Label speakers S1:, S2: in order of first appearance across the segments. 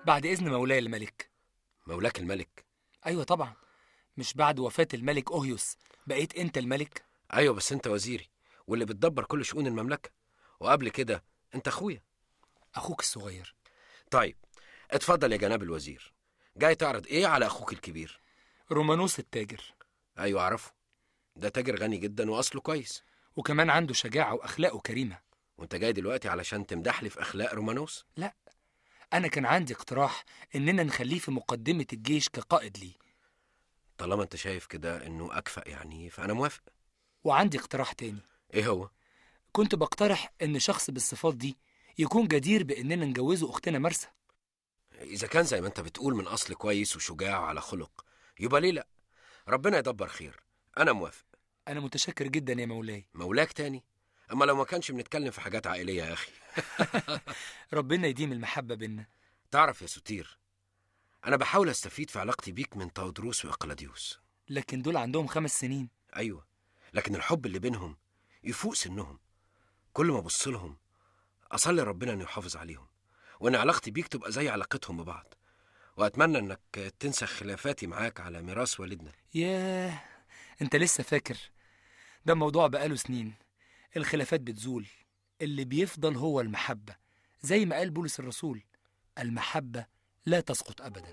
S1: بعد إذن مولاي الملك
S2: مولاك الملك
S1: أيوة طبعا مش بعد وفاة الملك أوهيوس بقيت أنت الملك
S2: ايوه بس انت وزيري واللي بتدبر كل شؤون المملكه وقبل كده انت اخويا
S1: أخوك الصغير
S2: طيب اتفضل يا جناب الوزير جاي تعرض ايه على اخوك الكبير
S1: رومانوس التاجر
S2: ايوه اعرفه ده تاجر غني جدا واصله كويس
S1: وكمان عنده شجاعة وأخلاقه كريمة
S2: وانت جاي دلوقتي علشان تمدح لي في اخلاق رومانوس
S1: لا أنا كان عندي اقتراح إننا نخليه في مقدمة الجيش كقائد لي
S2: طالما انت شايف كده انه اكفأ يعني فانا موافق
S1: وعندي اقتراح تاني
S2: ايه هو
S1: كنت بقترح إن شخص بالصفات دي يكون جدير بإننا نجوزه أختنا مرسى
S2: اذا كان زي ما انت بتقول من اصل كويس وشجاع وعلى خلق يبقى ليه لا ربنا يدبر خير انا موافق
S1: أنا متشكر جدا يا مولاي
S2: مولاك تاني اما لو ما كانش بنتكلم في حاجات عائليه يا اخي
S1: ربنا يديم المحبة بينا
S2: تعرف يا ستير انا بحاول استفيد في علاقتي بيك من تودروس واقلاديوس
S1: لكن دول عندهم خمس سنين
S2: ايوه لكن الحب اللي بينهم يفوق سنهم كل ما ابص لهم اصلي ربنا انه يحافظ عليهم وان علاقتي بيك تبقى زي علاقتهم ببعض واتمنى انك تنسى خلافاتي معاك على ميراث والدنا
S1: ياه انت لسه فاكر ده موضوع بقاله سنين الخلافات بتزول اللي بيفضل هو المحبة زي ما قال بولس الرسول المحبة لا تسقط أبدا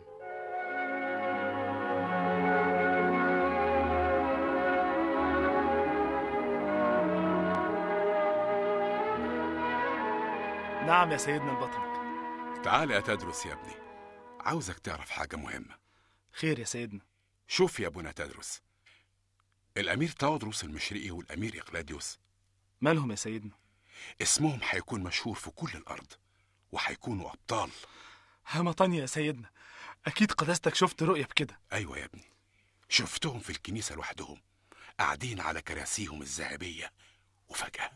S3: نعم يا سيدنا البطرك
S4: تعال يا تدرس يا ابني عاوزك تعرف حاجة مهمة
S3: خير يا سيدنا
S4: شوف يا ابونا تدرس الأمير تودروس المشرقي والأمير إقلاديوس
S3: مالهم يا سيدنا
S4: اسمهم هيكون مشهور في كل الأرض وهيكونوا أبطال
S3: همطانيا يا سيدنا أكيد قداستك شفت رؤية بكده
S4: أيوة يا ابني شفتهم في الكنيسة لوحدهم قاعدين على كراسيهم الذهبية وفجأة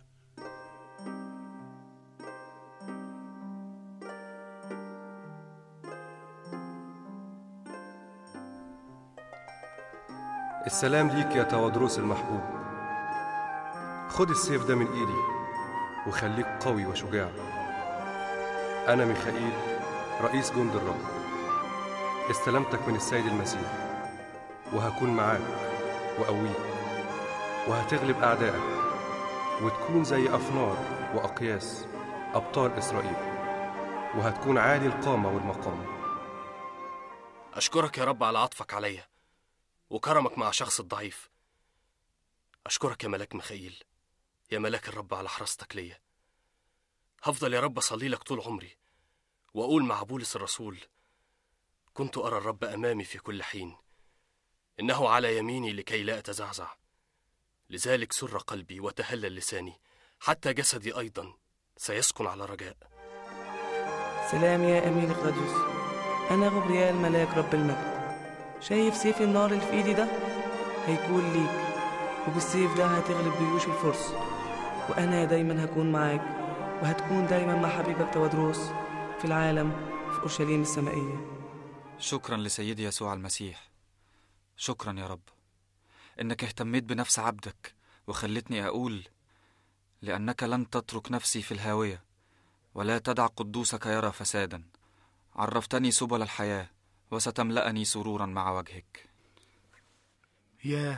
S5: السلام ليك يا تودروس المحبوب خد السيف ده من ايدي وخليك قوي وشجاع انا ميخائيل رئيس جند الرب استلمتك من السيد المسيح وهكون معاك واقويك وهتغلب اعدائك وتكون زي افنار واقياس ابطال اسرائيل وهتكون عالي القامه والمقام
S6: أشكرك يا رب على عطفك عليا وكرمك مع شخص الضعيف أشكرك يا ملاك ميخائيل يا ملاك الرب على حراستك ليا هفضل يا رب أصلي لك طول عمري وأقول مع بولس الرسول كنت أرى الرب أمامي في كل حين إنه على يميني لكي لا أتزعزع لذلك سر قلبي وتهلل لساني حتى جسدي أيضا سيسكن على رجاء
S7: سلام يا أمير قدوس أنا غبريال ملاك رب المجد شايف سيف النار اللي في إيدي ده هيكون ليك وبالسيف ده هتغلب جيوش الفرس وأنا دايما هكون معاك وهتكون دايما مع حبيبك تودروس في العالم في أورشليم السمائية
S8: شكرا لسيدي يسوع المسيح شكرا يا رب انك اهتميت بنفس عبدك وخلتني اقول لانك لن تترك نفسي في الهاويه ولا تدع قدوسك يرى فسادا عرفتني سبل الحياه وستملأني سرورا مع وجهك
S3: ياه